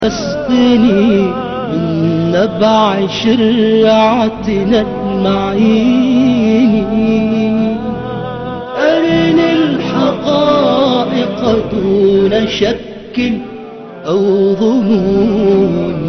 اسقني من نبع شرعتنا المعين أرني الحقائق دون شك أو ظنون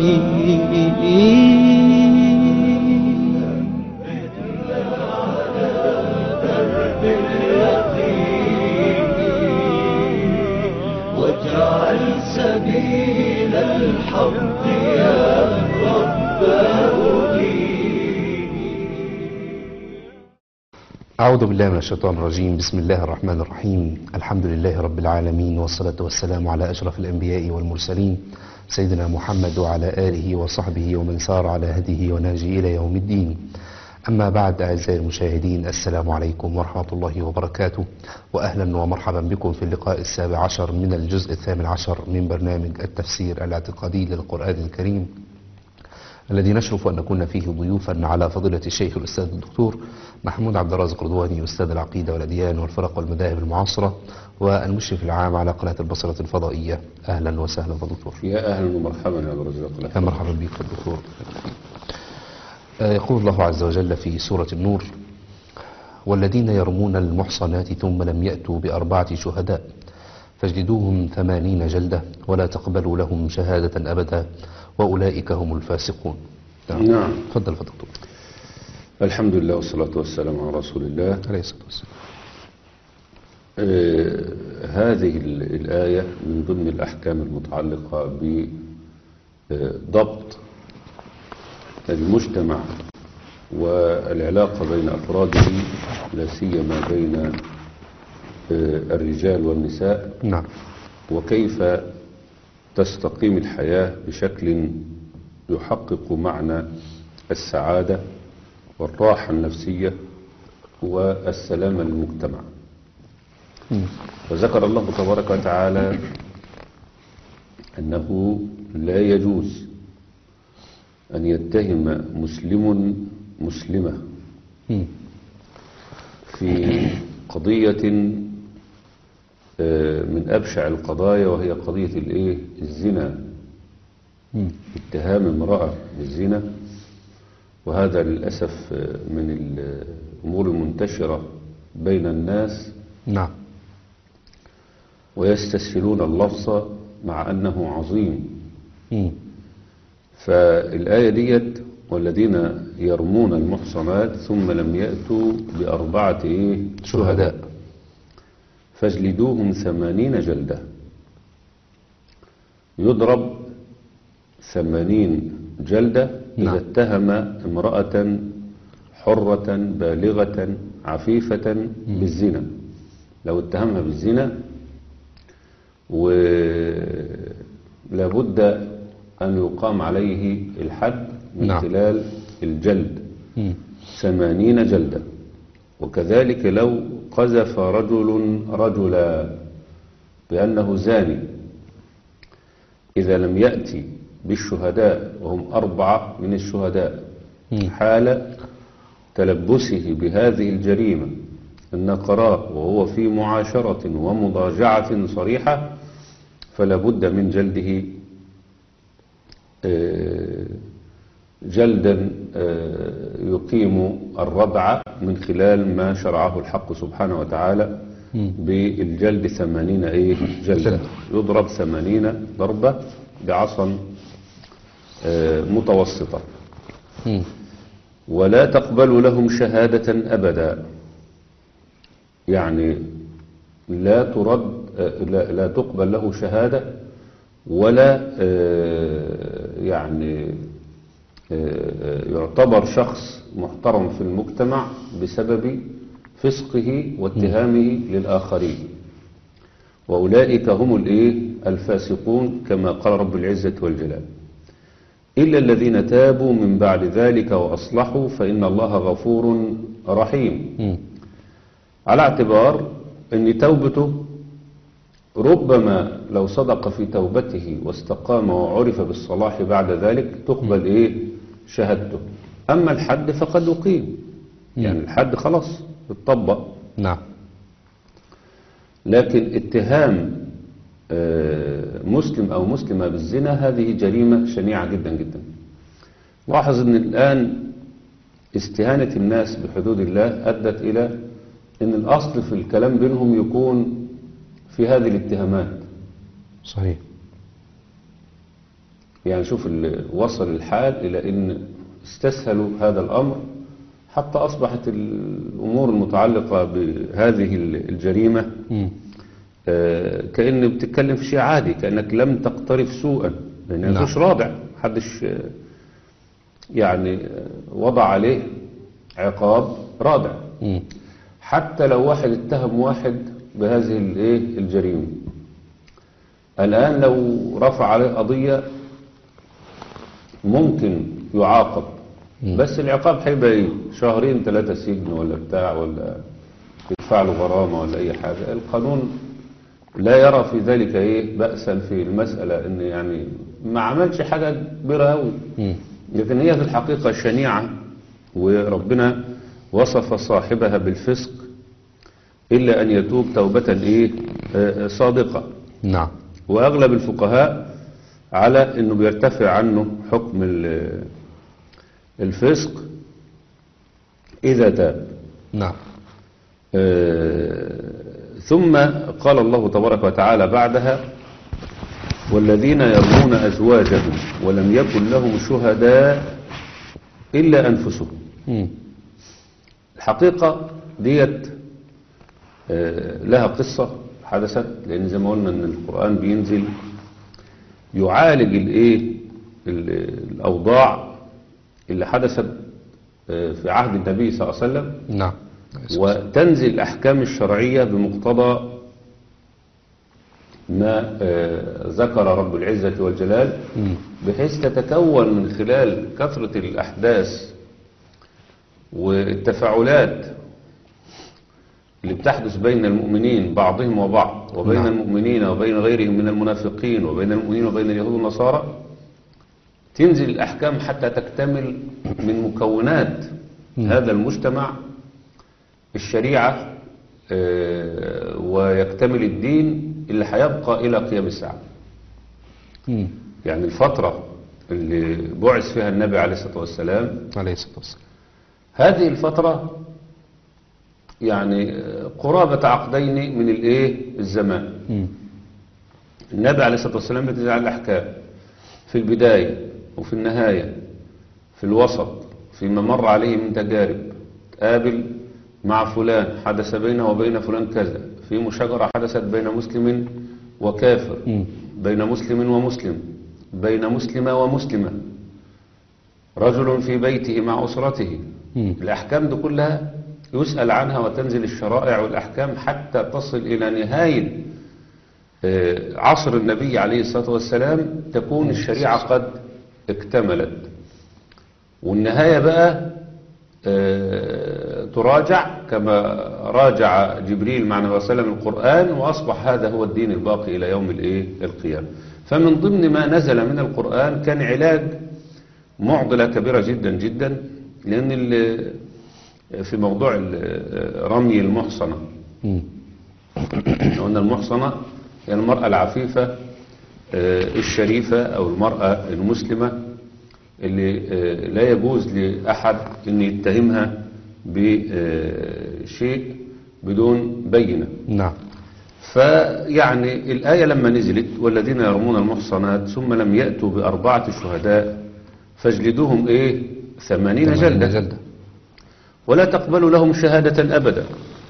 واجعل سبيل الحق يا رب أعوذ بالله من الشيطان الرجيم بسم الله الرحمن الرحيم الحمد لله رب العالمين والصلاة والسلام على أشرف الأنبياء والمرسلين سيدنا محمد وعلى آله وصحبه ومن سار على هديه ونهجه إلى يوم الدين أما بعد أعزائي المشاهدين السلام عليكم ورحمة الله وبركاته وأهلا ومرحبا بكم في اللقاء السابع عشر من الجزء الثامن عشر من برنامج التفسير الاعتقادي للقرآن الكريم الذي نشرف أن نكون فيه ضيوفا على فضيلة الشيخ الأستاذ الدكتور محمود عبد الرازق رضواني أستاذ العقيدة والأديان والفرق والمذاهب المعاصرة والمشرف العام على قناة البصرة الفضائية أهلا وسهلا دكتور يا اهلا ومرحبا يا ابو رزاق يا مرحبا بك يا دكتور آه، يقول الله عز وجل في سورة النور والذين يرمون المحصنات ثم لم يأتوا بأربعة شهداء فاجلدوهم ثمانين جلدة ولا تقبلوا لهم شهادة أبدا وأولئك هم الفاسقون نعم. تفضل فضل دكتور الحمد لله والصلاة والسلام على رسول الله عليه الصلاة والسلام آه هذه ال- الآية من ضمن الأحكام المتعلقة بضبط المجتمع والعلاقة بين أفراده لا سيما بين آه، الرجال والنساء نعم وكيف تستقيم الحياة بشكل يحقق معنى السعادة والراحة النفسية والسلامة للمجتمع مم. وذكر الله تبارك وتعالى أنه لا يجوز أن يتهم مسلم مسلمة مم. في قضية آه، من أبشع القضايا وهي قضية الإيه؟ الزنا مم. اتهام امرأة بالزنا وهذا للأسف آه، من الأمور المنتشرة بين الناس نعم ويستسهلون اللفظ مع أنه عظيم مم. فالآية ديت والذين يرمون المحصنات ثم لم يأتوا بأربعة إيه؟ شهداء فاجلدوهم ثمانين جلدة يضرب ثمانين جلدة إذا نعم. اتهم امرأة حرة بالغة عفيفة بالزنا لو اتهمها بالزنا ولابد أن يقام عليه الحد من نعم. خلال الجلد مم. ثمانين جلدة وكذلك لو قذف رجل رجلا بأنه زاني إذا لم يأتي بالشهداء وهم أربعة من الشهداء مم. حال تلبسه بهذه الجريمة النقراء وهو في معاشرة ومضاجعة صريحة فلا بد من جلده آه، جلدا آه، يقيم الردع من خلال ما شرعه الحق سبحانه وتعالى بالجلد ثمانين ايه جلدة جلدة. يضرب ثمانين ضربة بعصا آه، متوسطة مم. ولا تقبل لهم شهادة أبدا يعني لا ترد آه، لا, لا تقبل له شهادة ولا آه، يعني آه، يعتبر شخص محترم في المجتمع بسبب فسقه واتهامه للآخرين وأولئك هم الإيه الفاسقون كما قال رب العزة والجلال إلا الذين تابوا من بعد ذلك وأصلحوا فإن الله غفور رحيم مم. على اعتبار أن توبته ربما لو صدق في توبته واستقام وعرف بالصلاح بعد ذلك تقبل إيه شهادته أما الحد فقد أقيم يعني الحد خلاص اتطبق نعم لكن اتهام آه، مسلم أو مسلمة بالزنا هذه جريمة شنيعة جدا جدا لاحظ أن الآن استهانة الناس بحدود الله أدت إلى أن الأصل في الكلام بينهم يكون في هذه الاتهامات صحيح يعني شوف ال- وصل الحال إلى أن استسهلوا هذا الأمر حتى أصبحت الأمور المتعلقة بهذه ال- الجريمة مم. آه، كأن بتتكلم في شيء عادي كأنك لم تقترف سوءا لأن نعم. مفيش رادع محدش آه، يعني آه، وضع عليه عقاب رادع مم. حتى لو واحد اتهم واحد بهذه الايه الجريمة الآن لو رفع عليه قضية ممكن يعاقب بس العقاب هيبقى ايه شهرين ثلاثة سجن ولا بتاع ولا يدفع له غرامة ولا أي حاجة القانون لا يرى في ذلك ايه بأسا في المسألة ان يعني ما عملش حاجة كبيرة أوي مم. لكن هي في الحقيقة شنيعة وربنا وصف صاحبها بالفسق إلا أن يتوب توبة إيه آه، صادقة نعم وأغلب الفقهاء على أنه بيرتفع عنه حكم ال- الفسق إذا تاب نعم آه، ثم قال الله تبارك وتعالى بعدها والذين يرمون أزواجهم ولم يكن لهم شهداء إلا أنفسهم مم. الحقيقة ديت آه، لها قصة حدثت لأن زي ما قلنا أن القرآن بينزل يعالج الإيه ال- الأوضاع اللي حدثت آه، في عهد النبي صلى الله عليه وسلم نعم وتنزل الأحكام الشرعية بمقتضى ما آه، ذكر رب العزة والجلال مم. بحيث تتكون من خلال كثرة الأحداث والتفاعلات اللي بتحدث بين المؤمنين بعضهم وبعض وبين نعم. المؤمنين وبين غيرهم من المنافقين وبين المؤمنين وبين اليهود والنصارى تنزل الأحكام حتى تكتمل من مكونات هذا المجتمع الشريعة آه، ويكتمل الدين اللي هيبقى إلى قيام الساعة مم. يعني الفترة اللي بعث فيها النبي عليه الصلاة والسلام عليه الصلاة والسلام هذه الفترة يعني قرابة عقدين من الايه الزمان مم. النبي عليه الصلاة والسلام بتنزل على الأحكام في البداية وفي النهاية في الوسط فيما مر عليه من تجارب قابل مع فلان حدث بينه وبين فلان كذا في مشاجرة حدثت بين مسلم وكافر مم. بين مسلم ومسلم بين مسلمة ومسلمة رجل في بيته مع أسرته مم. الأحكام دي كلها يسأل عنها وتنزل الشرائع والأحكام حتى تصل إلى نهاية آه، عصر النبي عليه الصلاة والسلام تكون الشريعة قد اكتملت والنهاية بقى آه، تراجع كما راجع جبريل مع النبي صلى الله عليه وسلم القرآن وأصبح هذا هو الدين الباقي إلى يوم الإيه؟ القيامة فمن ضمن ما نزل من القرآن كان علاج معضلة كبيرة جدا جدا لأن ال- في موضوع ال- رمي المحصنة مم. إحنا قلنا المحصنة هي المرأة العفيفة آه، الشريفة أو المرأة المسلمة اللي آه، لا يجوز لأحد أن يتهمها بشيء بدون بينة نعم فيعني الآية لما نزلت والذين يرمون المحصنات ثم لم يأتوا بأربعة شهداء فاجلدوهم إيه ثمانين ثمانين جلدة جلدة ولا تقبلوا لهم شهادة أبدا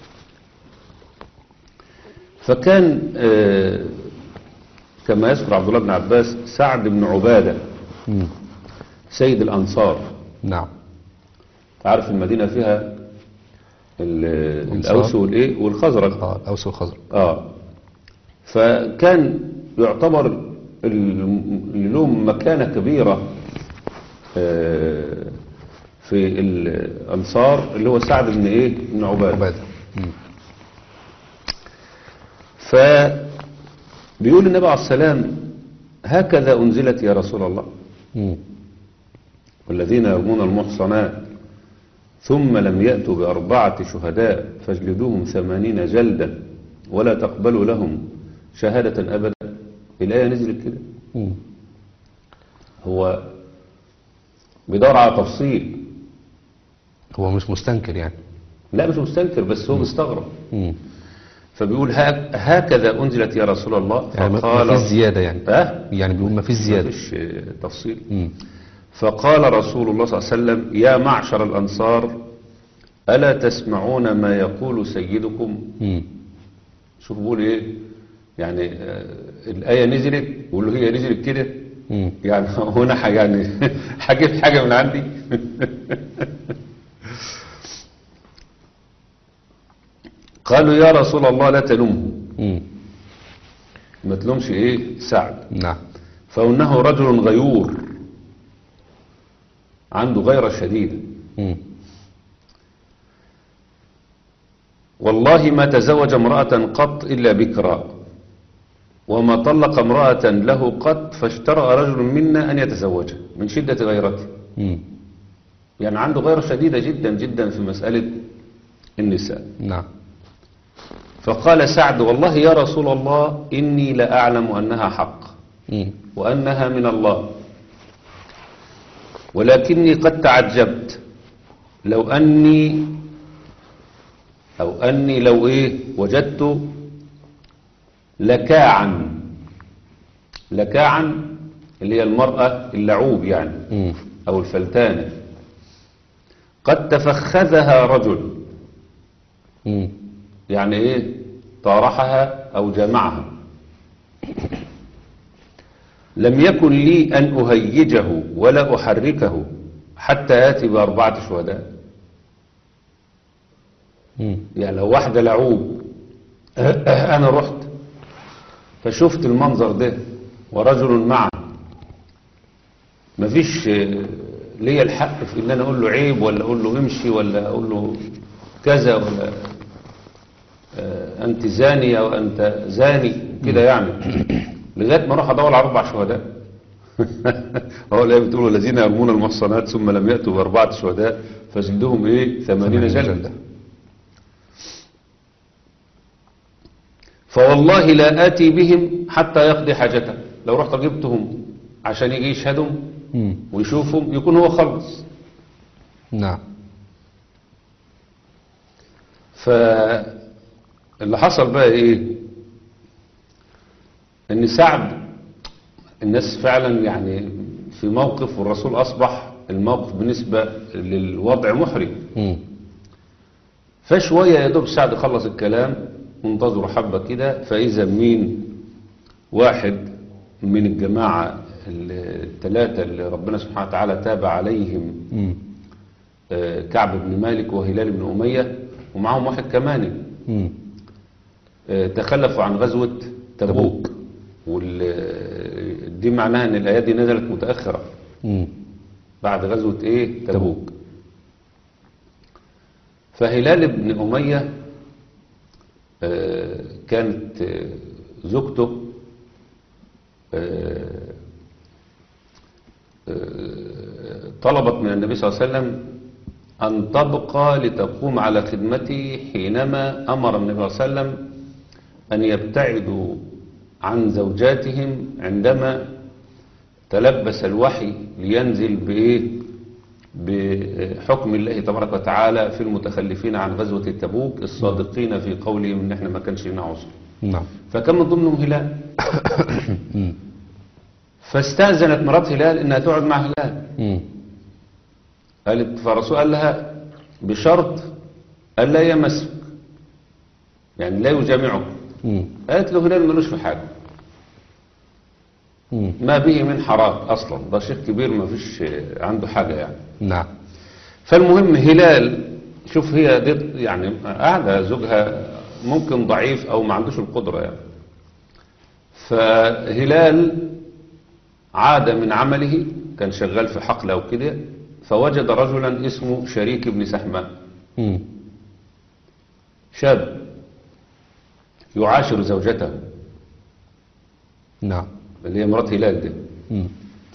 فكان آه، كما يذكر عبد الله بن عباس سعد بن عبادة مم. سيد الأنصار نعم تعرف المدينة فيها ال- الأنصار. الأوس والإيه والخزرج اه الأوس والخزرج آه فكان يعتبر ال- اللي لهم مكانة كبيرة آه، في الأنصار اللي هو سعد بن إيه بن عبادة عبادة مم. فبيقول النبي عليه السلام هكذا أنزلت يا رسول الله مم. والذين يرمون المحصنات ثم لم يأتوا بأربعة شهداء فاجلدوهم ثمانين جلدا ولا تقبلوا لهم شهادة أبدا الآية نزلت كده مم. هو بيدور على تفصيل هو مش مستنكر يعني لا مش مستنكر بس هو مستغرب مم. فبيقول هك هكذا أنزلت يا رسول الله يعني ما- فقال ما فيش زيادة يعني ها؟ يعني بيقول ما فيش زيادة مفيش آه، تفصيل مم. فقال رسول الله صلى الله عليه وسلم يا معشر الأنصار ألا تسمعون ما يقول سيدكم مم. شوف بيقول إيه يعني آه، الآية نزلت بيقول له هي نزلت كده مم. يعني هنا ح- يعني حاجة حاجة من عندي قالوا يا رسول الله لا تلومه مم. ما تلومش ايه سعد نعم فإنه رجل غيور عنده غيرة شديدة مم. والله ما تزوج امرأة قط إلا بكرا وما طلق امرأة له قط فاشترى رجل منا أن يتزوجها من شدة غيرته مم. يعني عنده غيرة شديدة جدا جدا في مسألة النساء نعم فقال سعد والله يا رسول الله إني لأعلم أنها حق مم. وأنها من الله ولكني قد تعجبت لو أني أو أني لو إيه وجدت لكاعا لكاعا اللي هي المرأة اللعوب يعني مم. أو الفلتانة قد تفخذها رجل مم. يعني إيه طارحها أو جمعها لم يكن لي أن أهيجه ولا أحركه حتى يأتي بأربعة شهداء مم. يعني لو واحدة لعوب أنا رحت فشفت المنظر ده ورجل معه مفيش آه، ليا الحق في ان انا اقول له عيب ولا اقول له امشي ولا اقول له كذا ولا آه، انت زاني او انت زاني كده يعني لغايه ما اروح ادور على اربع شهداء هو اللي بتقول الذين يرمون المحصنات ثم لم ياتوا باربعه شهداء فجلدهم ايه 80 جلده فوالله لا آتي بهم حتى يقضي حاجته لو رحت جبتهم عشان يجي يشهدهم مم. ويشوفهم يكون هو خلص نعم فاللي حصل بقى ايه ان سعد الناس فعلا يعني في موقف والرسول اصبح الموقف بالنسبة للوضع محرج مم. فشوية يا دوب سعد خلص الكلام منتظر حبة كده فإذا مين واحد من الجماعة الثلاثة اللي ربنا سبحانه وتعالى تاب عليهم مم. آه، كعب بن مالك وهلال بن أمية ومعهم واحد كمان مم. آه، تخلفوا عن غزوة تبوك وال- دي معناها ان الآيات دي نزلت متأخرة مم. بعد غزوة ايه تبوك فهلال بن أمية آه، كانت آه، زوجته آه، آه، طلبت من النبي صلى الله عليه وسلم أن تبقى لتقوم على خدمته حينما أمر النبي صلى الله عليه وسلم أن يبتعدوا عن زوجاتهم عندما تلبس الوحي لينزل بإيه بحكم الله تبارك وتعالى في المتخلفين عن غزوة تبوك الصادقين في قولهم ان احنا ما كانش لنا عذر نعم فكان من ضمنهم هلال مم. فاستأذنت مرات هلال انها تقعد مع هلال مم. قالت فالرسول قال لها بشرط ألا يمسك يعني لا يجامعك مم. قالت له هلال ملوش في حاجة مم. ما به من حرام أصلا ده شيخ كبير ما فيش عنده حاجة يعني نعم فالمهم هلال شوف هي دي يعني قاعدة زوجها ممكن ضعيف أو ما عندوش القدرة يعني فهلال عاد من عمله كان شغال في حقل أو كده فوجد رجلا اسمه شريك بن سحمان مم. شاب يعاشر زوجته نعم اللي هي مرات هلال دي مم.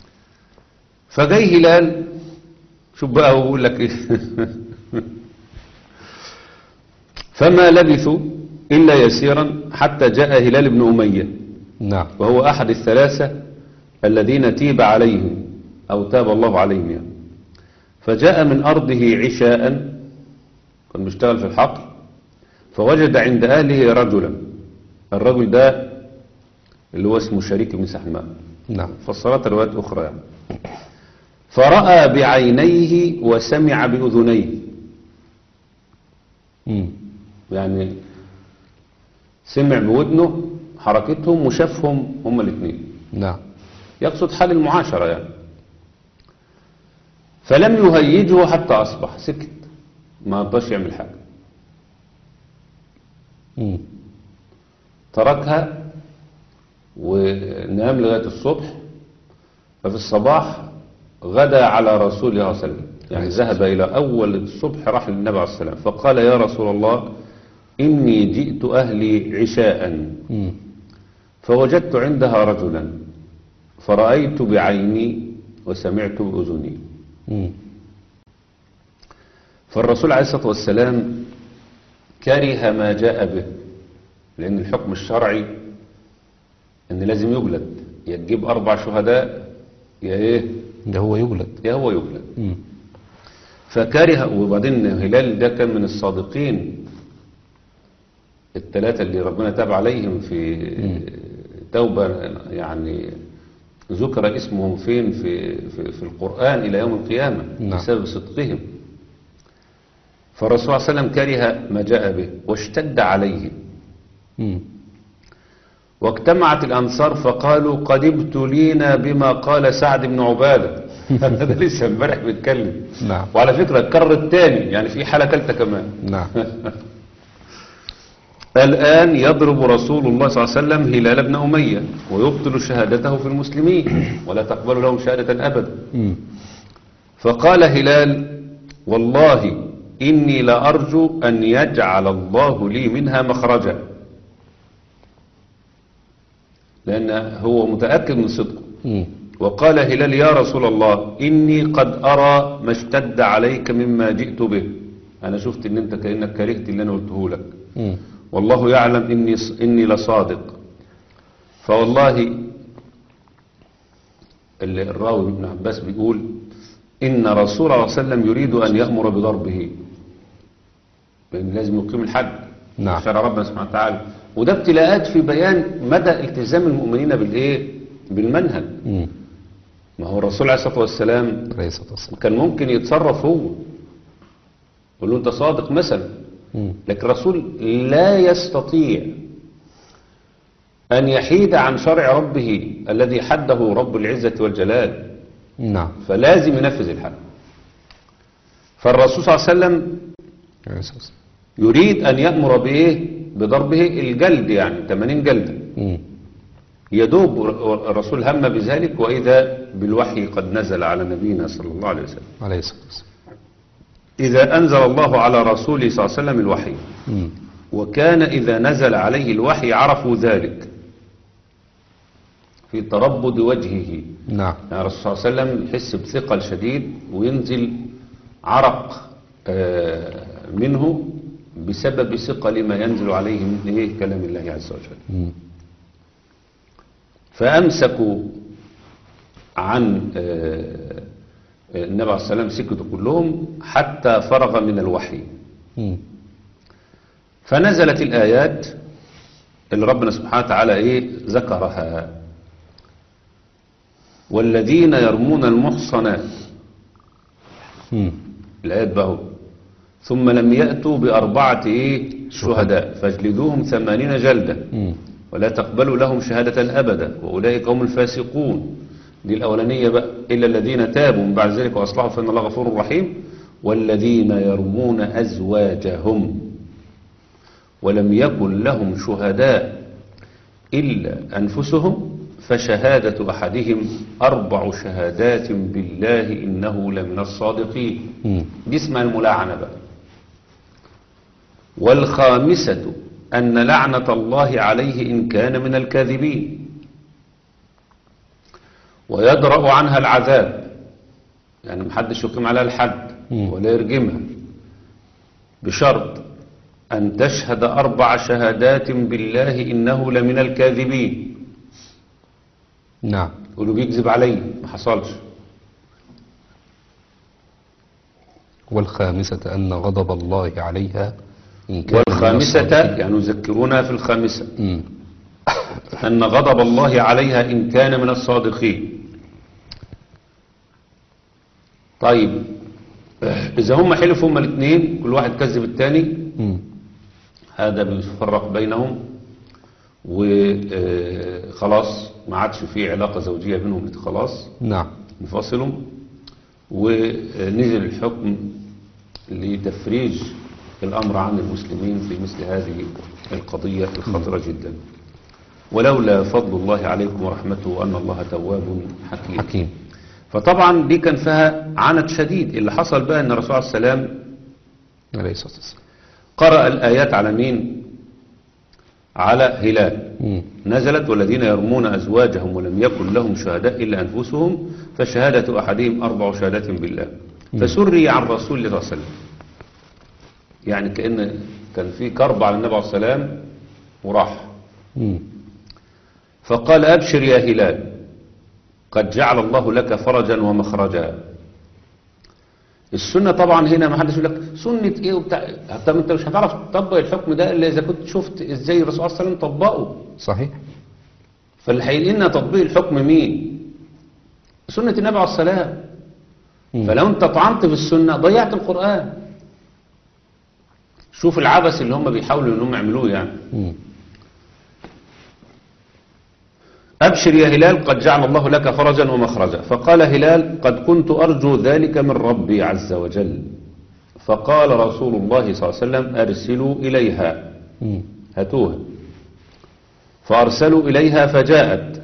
فجاي هلال شوف بقى هو بيقول لك ايه فما لبثوا إلا يسيرا حتى جاء هلال بن أمية نعم وهو أحد الثلاثة الذين تيب عليهم أو تاب الله عليهم يعني فجاء من أرضه عشاء كان بيشتغل في الحقل فوجد عند أهله رجلا الرجل ده اللي هو اسمه شريك بن سحماء نعم فسرت روايات أخرى يعني فرأى بعينيه وسمع بأذنيه مم. يعني سمع بودنه حركتهم وشافهم هما الاثنين نعم يقصد حال المعاشرة يعني فلم يهيجه حتى أصبح سكت ما رضاش يعمل حاجة مم. تركها ونام لغاية الصبح ففي الصباح غدا على رسول الله صلى الله عليه وسلم يعني ذهب إلى أول الصبح راح للنبي عليه السلام فقال يا رسول الله إني جئت أهلي عشاء مم. فوجدت عندها رجلا فرأيت بعيني وسمعت بأذني مم. فالرسول عليه الصلاة والسلام كره ما جاء به لأن الحكم الشرعي أن لازم يجلد يا تجيب أربع شهداء يا إيه ده هو يجلد يا هو يجلد مم. فكره وبعدين هلال ده كان من الصادقين الثلاثة اللي ربنا تاب عليهم في توبة يعني ذكر اسمهم فين في, في, في القرآن إلى يوم القيامة نعم. بسبب صدقهم فالرسول صلى الله عليه وسلم كره ما جاء به واشتد عليه مم. واجتمعت الأنصار فقالوا قد ابتلينا بما قال سعد بن عبادة ده لسه امبارح بيتكلم نعم. وعلى فكرة اتكرر التاني يعني في حالة ثالثة كمان نعم الآن يضرب رسول الله صلى الله عليه وسلم هلال بن أمية ويبطل شهادته في المسلمين ولا تقبل له شهادة أبدا مم. فقال هلال والله إني لأرجو أن يجعل الله لي منها مخرجا لأن هو متأكد من صدقه مم. وقال هلال يا رسول الله إني قد أرى ما اشتد عليك مما جئت به أنا شفت إن أنت كأنك كرهت اللي أنا قلته لك مم. والله يعلم إني, إني لصادق فوالله ال- الراوي ابن عباس بيقول إن رسول الله صلى الله عليه وسلم يريد أن يأمر بضربه لأن لازم يقيم الحد نعم. شرع ربنا سبحانه وتعالى وده ابتلاءات في بيان مدى التزام المؤمنين بالإيه بالمنهج مم. ما هو الرسول عليه الصلاة والسلام عليه الصلاة والسلام كان ممكن يتصرف هو يقول له أنت صادق مثلا مم. لكن الرسول لا يستطيع أن يحيد عن شرع ربه الذي حده رب العزة والجلال نعم فلازم ينفذ الحد فالرسول صلى الله عليه وسلم عليه الصلاة والسلام. يريد أن يأمر بإيه بضربه الجلد يعني 80 جلدة مم. يدوب الرسول هم بذلك وإذا بالوحي قد نزل على نبينا صلى الله عليه وسلم عليه الصلاة والسلام. إذا أنزل الله على رسوله صلى الله عليه وسلم الوحي مم. وكان إذا نزل عليه الوحي عرفوا ذلك في تربد وجهه نعم يعني الرسول صلى الله عليه وسلم يحس بثقل شديد وينزل عرق آه، منه بسبب ثقل ما ينزل عليه من إيه كلام الله عز وجل مم. فأمسكوا عن آه، آه، النبي عليه الصلاة والسلام سكتوا كلهم حتى فرغ من الوحي مم. فنزلت الآيات اللي ربنا سبحانه وتعالى إيه ذكرها والذين يرمون المحصنات مم. الآيات بقى ثم لم يأتوا بأربعة إيه شهداء فاجلدوهم ثمانين جلدة مم. ولا تقبلوا لهم شهادة أبدا وأولئك هم الفاسقون دي الأولانية بقى إلا الذين تابوا من بعد ذلك وأصلحوا فإن الله غفور رحيم والذين يرمون أزواجهم ولم يكن لهم شهداء إلا أنفسهم فشهادة أحدهم أربع شهادات بالله إنه لمن الصادقين مم. دي اسمها الملاعنة بقى والخامسة أن لعنة الله عليه إن كان من الكاذبين ويدرأ عنها العذاب يعني محدش يقيم عليها الحد مم. ولا يرجمها بشرط أن تشهد أربع شهادات بالله إنه لمن الكاذبين نعم يقولوا بيكذب علي ما حصلش والخامسة أن غضب الله عليها إن كان من والخامسة الصادقين. يعني يذكرونها في الخامسة مم. أن غضب الله عليها إن كان من الصادقين طيب إذا هم حلفوا هم الاثنين كل واحد كذب الثاني مم. هذا بيفرق بينهم وخلاص ما عادش في علاقة زوجية بينهم خلاص نعم انفصلوا ونزل الحكم لتفريج الأمر عن المسلمين في مثل هذه القضية الخطرة جدا ولولا فضل الله عليكم ورحمته وأن الله تواب حكيم حكيم فطبعا دي كان فيها عنت شديد اللي حصل بقى أن الرسول عليه السلام عليه الصلاة والسلام قرأ الآيات على مين على هلال مم. نزلت والذين يرمون أزواجهم ولم يكن لهم شهداء إلا أنفسهم فشهادة أحدهم أربع شهادات بالله فسري عن رسول الله صلى الله عليه وسلم يعني كأن كان في كرب على النبي عليه السلام وراح مم. فقال أبشر يا هلال قد جعل الله لك فرجا ومخرجا السنة طبعا هنا ما حدش يقول لك سنة ايه وبتاع طب انت مش هتعرف تطبق الحكم ده الا اذا كنت شفت ازاي الرسول صلى الله عليه وسلم طبقه صحيح فاللي هيقول لنا تطبيق الحكم مين سنة النبي عليه السلام مم. فلو انت طعنت في السنة ضيعت القرآن شوف العبث اللي هم بيحاولوا انهم يعملوه يعني مم. أبشر يا هلال قد جعل الله لك فرجا ومخرجا فقال هلال قد كنت أرجو ذلك من ربي عز وجل فقال رسول الله صلى الله عليه وسلم أرسلوا إليها مم. هاتوها فأرسلوا إليها فجاءت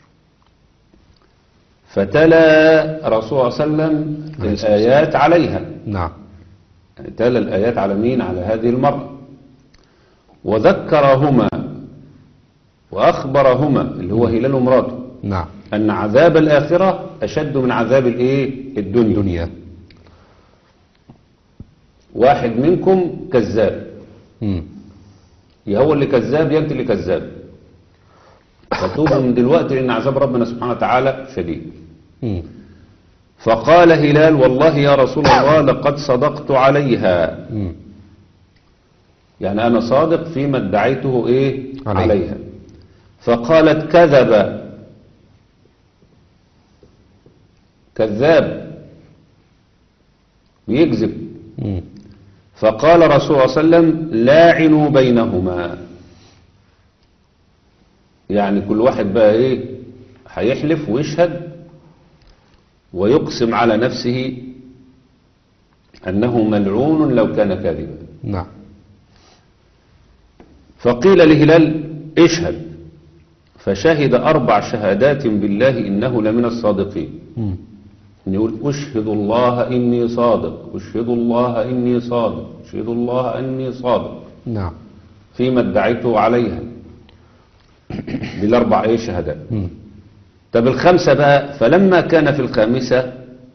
فتلا رسول صلى الله عليه وسلم عليه الصلاة الآيات عليها نعم يعني تلا الآيات على مين على هذه المرأة وذكرهما وأخبرهما اللي هو هلال ومراته نعم أن عذاب الآخرة أشد من عذاب الإيه الدنيا دنيا واحد منكم كذاب مم. يا هو اللي كذاب يا أنت اللي كذاب فتوبوا من دلوقتي لأن عذاب ربنا سبحانه وتعالى شديد مم. فقال هلال والله يا رسول الله لقد صدقت عليها مم. يعني أنا صادق فيما ادعيته إيه عليه. عليها فقالت كذب كذاب يكذب مم. فقال رسول الله صلى الله عليه وسلم لاعنوا بينهما يعني كل واحد بقى ايه هيحلف ويشهد ويقسم على نفسه أنه ملعون لو كان كاذبا نعم فقيل لهلال اشهد فشهد أربع شهادات بالله إنه لمن الصادقين مم. يقول أشهد الله إني صادق أشهد الله إني صادق أشهد الله إني صادق نعم فيما ادعيته عليها بالأربع إيه شهادات مم. طب الخمسة بقى فلما كان في الخامسة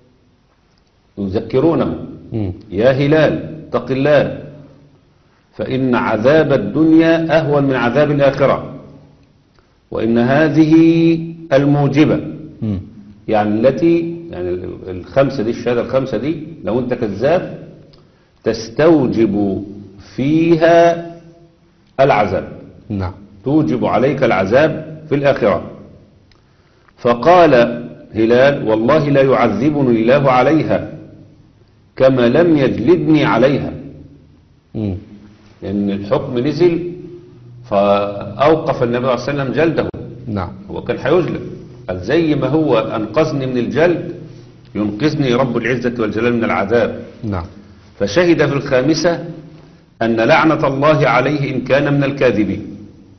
يذكرونه مم. يا هلال اتق الله فإن عذاب الدنيا أهون من عذاب الآخرة وإن هذه الموجبة مم. يعني التي يعني ال- الخمسة دي الشهادة الخمسة دي لو أنت كذاب تستوجب فيها العذاب نعم توجب عليك العذاب في الآخرة فقال هلال والله لا يعذبني الله عليها كما لم يجلدني عليها مم. لأن الحكم نزل فأوقف النبي صلى الله عليه وسلم جلده نعم هو كان هيجلد قال زي ما هو أنقذني من الجلد ينقذني رب العزة والجلال من العذاب نعم فشهد في الخامسة أن لعنة الله عليه إن كان من الكاذبين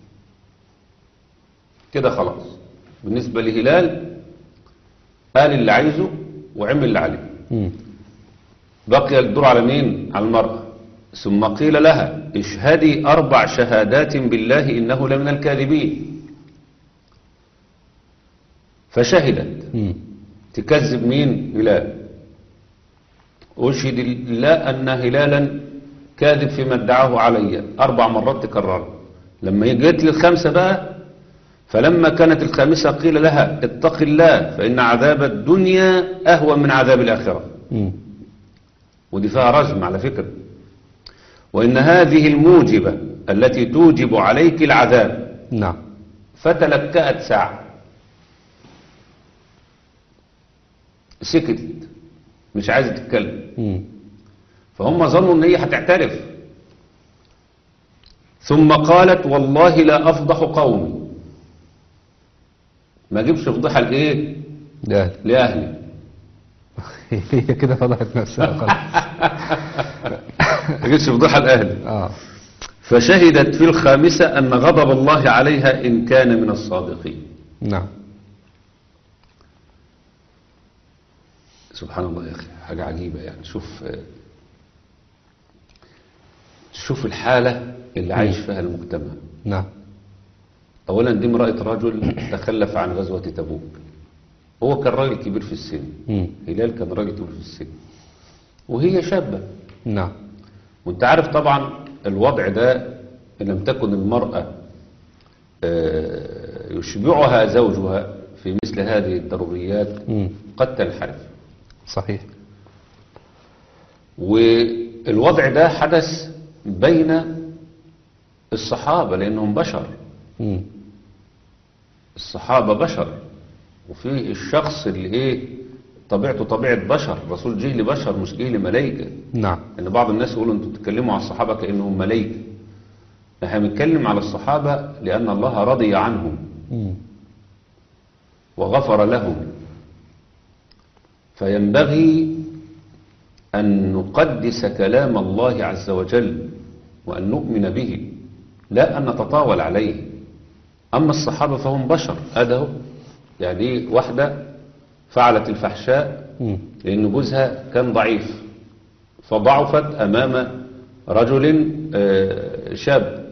كده خلاص بالنسبة لهلال قال اللي عايزه وعمل اللي عليه مم. بقي الدور على مين على المرأة ثم قيل لها اشهدي أربع شهادات بالله إنه لمن الكاذبين فشهدت مم. تكذب مين هلال أشهد الله أن هلالا كاذب فيما ادعاه علي أربع مرات تكرر لما جيت للخمسة بقى فلما كانت الخامسة قيل لها اتق الله فإن عذاب الدنيا أهون من عذاب الآخرة مم. ودي فيها رجم على فكرة وإن هذه الموجبة التي توجب عليك العذاب نعم فتلكأت ساعة سكتت مش عايزة تتكلم مم. فهم ظنوا ان هي هتعترف ثم قالت والله لا افضح قومي ما اجيبش فضيحه لايه ده لاهلي هي كده فضحت نفسها خلاص ما اجيبش فضيحه لاهلي اه فشهدت في الخامسه ان غضب الله عليها ان كان من الصادقين نعم سبحان الله يا اخي حاجه عجيبه يعني شوف شوف الحاله اللي عايش فيها المجتمع نعم اولا دي امراه رجل تخلف عن غزوه تبوك هو كان راجل كبير في السن مم. هلال كان راجل كبير في السن وهي شابه نعم وانت عارف طبعا الوضع ده ان لم تكن المراه آه، يشبعها زوجها في مثل هذه الضروريات مم. قد تنحرف صحيح والوضع ده حدث بين الصحابة لأنهم بشر مم. الصحابة بشر وفي الشخص اللي ايه طبيعته طبيعة بشر رسول جه لبشر مش جه لملائكة نعم ان بعض الناس يقولوا انتوا بتتكلموا على الصحابة كأنهم ملائكة احنا بنتكلم على الصحابة لأن الله رضي عنهم مم. وغفر لهم فينبغي أن نقدس كلام الله عز وجل وأن نؤمن به لا أن نتطاول عليه أما الصحابة فهم بشر هذا هو يعني واحدة فعلت الفحشاء مم. لأن جوزها كان ضعيف فضعفت أمام رجل آه، شاب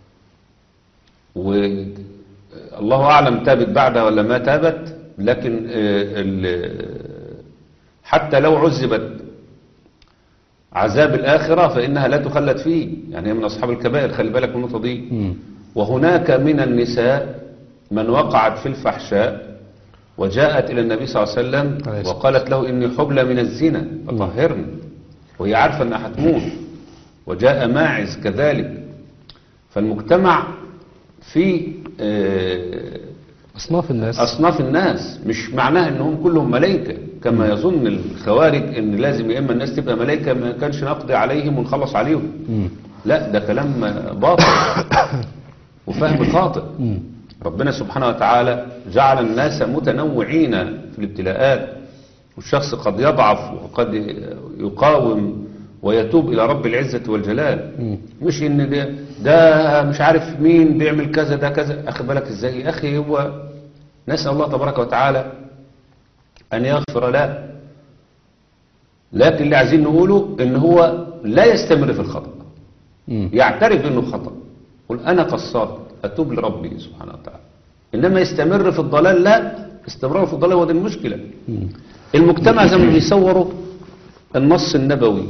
والله أعلم تابت بعدها ولا ما تابت لكن آه، ال- حتى لو عذبت عذاب الآخرة فإنها لا تخلد فيه يعني هي من أصحاب الكبائر خلي بالك من النقطة دي مم. وهناك من النساء من وقعت في الفحشاء وجاءت إلى النبي صلى الله عليه عليه وسلم الصلاة وقالت له إني حبلى من الزنا فطهرني وهي عارفة أنها هتموت وجاء ماعز كذلك فالمجتمع في آه، أصناف الناس أصناف الناس مش معناها أنهم كلهم ملائكة كما يظن الخوارج أن لازم يا إما الناس تبقى ملائكة ما كانش نقضي عليهم ونخلص عليهم مم. لا ده كلام باطل وفهم خاطئ مم. ربنا سبحانه وتعالى جعل الناس متنوعين في الابتلاءات والشخص قد يضعف وقد يقاوم ويتوب إلى رب العزة والجلال مم. مش إن ده, ده مش عارف مين بيعمل كذا ده كذا أخي بالك إزاي يا أخي هو نسأل الله تبارك وتعالى أن يغفر له لكن اللي عايزين نقوله إن هو لا يستمر في الخطأ مم. يعترف انه خطأ قل انا قصرت اتوب لربي سبحانه وتعالى انما يستمر في الضلال لا استمرار في الضلال هو دي المشكلة مم. المجتمع زي ما بيصوروا النص النبوي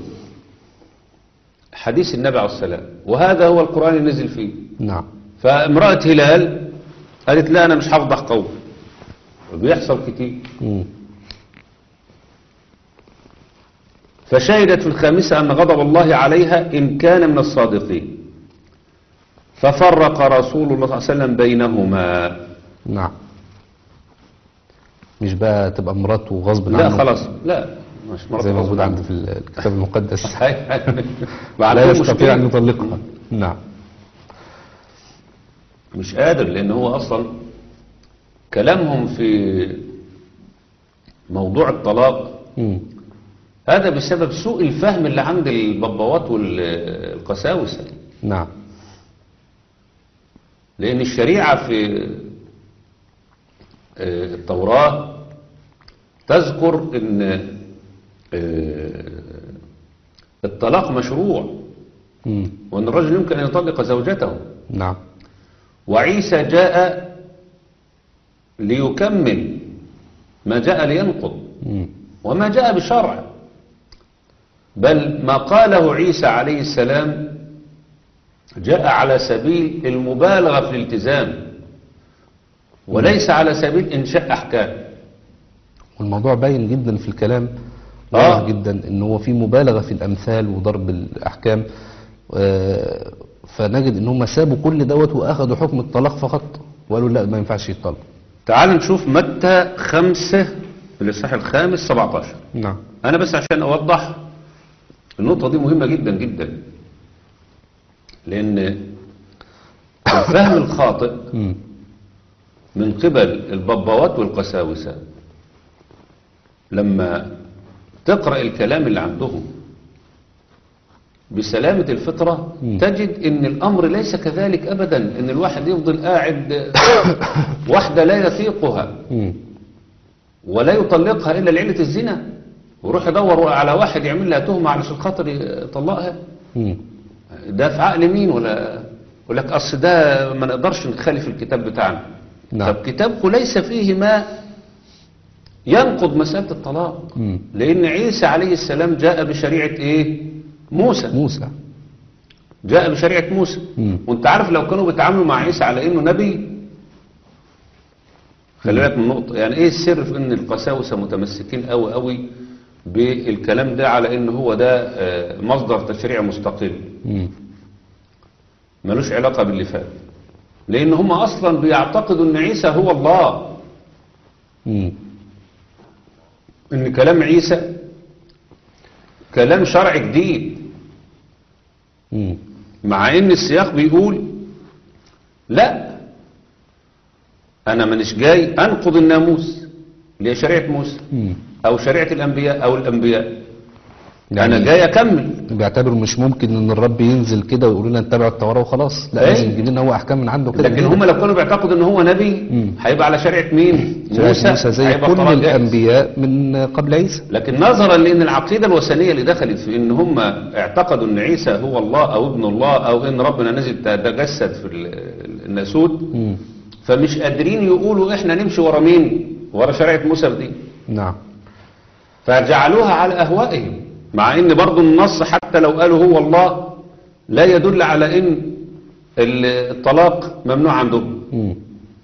حديث النبي عليه السلام وهذا هو القرآن اللي نزل فيه نعم فامرأة هلال قالت لا انا مش هفضح قوم وبيحصل كتير مم. فشهدت في الخامسة أن غضب الله عليها إن كان من الصادقين ففرق رسول الله صلى الله عليه وسلم بينهما نعم مش بقى تبقى مراته غصب لا عنه خلاص لا مش مرة زي ما موجود غصب عندي في الكتاب المقدس عنه. لا عندهم يستطيع أن مشكلة. يطلقها نعم مش قادر لأن هو أصلا كلامهم في موضوع الطلاق مم. هذا بسبب سوء الفهم اللي عند الببوات والقساوسة نعم لأن الشريعة في آه، التوراة تذكر أن آه، الطلاق مشروع مم. وأن الرجل يمكن أن يطلق زوجته نعم وعيسى جاء ليكمل ما جاء لينقض مم. وما جاء بشرع بل ما قاله عيسى عليه السلام جاء على سبيل المبالغة في الالتزام وليس على سبيل إنشاء أحكام والموضوع باين جدا في الكلام آه. واضح جدا ان هو في مبالغه في الامثال وضرب الاحكام آه، فنجد ان هم سابوا كل دوت واخدوا حكم الطلاق فقط وقالوا لا ما ينفعش يطلق تعال نشوف متى خمسة الإصحاح الخامس 17 نعم أنا بس عشان أوضح النقطة دي مهمة جدا جدا لأن الفهم الخاطئ مم. من قبل الببوات والقساوسة لما تقرأ الكلام اللي عندهم بسلامة الفطرة مم. تجد ان الامر ليس كذلك ابدا ان الواحد يفضل قاعد واحدة لا يثيقها مم. ولا يطلقها الا لعلة الزنا ويروح يدور على واحد يعمل لها تهمة علشان خاطر يطلقها مم. ده في عقل مين ولا يقول لك اصل ده ما نقدرش نخالف الكتاب بتاعنا نعم. طب كتابكم ليس فيه ما ينقض مسألة الطلاق مم. لأن عيسى عليه السلام جاء بشريعة إيه موسى موسى جاء بشريعة موسى مم. وانت عارف لو كانوا بيتعاملوا مع عيسى على إنه نبي خلي بالك من النقطة يعني إيه السر في إن القساوسة متمسكين قوي قوي بالكلام ده على إن هو ده آه، مصدر تشريع مستقل مم. ملوش علاقة باللي فات لأن هم أصلا بيعتقدوا إن عيسى هو الله مم. إن كلام عيسى كلام شرع جديد مم. مع إن السياق بيقول لا أنا منش جاي أنقض الناموس اللي هي شريعة موسى مم. أو شريعة الأنبياء أو الأنبياء يعني أنا جاي أكمل بيعتبروا مش ممكن ان الرب ينزل كده ويقول لنا نتبع التوراة وخلاص لا إيه؟ لازم يجيب لنا هو احكام من عنده كده لكن جديدة. هم لو كانوا بيعتقدوا إن هو نبي مم. هيبقى على شريعة مين؟ موسى, موسى زي هيبقى كل خلاص جاهز. الانبياء من قبل عيسى لكن نظرا لان العقيدة الوثنية اللي دخلت في ان هم اعتقدوا ان عيسى هو الله او ابن الله او ان ربنا نزل تجسد في ال- الناسوت مم. فمش قادرين يقولوا احنا نمشي ورا مين ورا شريعة موسى في دي نعم فجعلوها على اهوائهم مع ان برضو النص حتى لو قالوا هو الله لا يدل على ان ال- الطلاق ممنوع عندهم مم.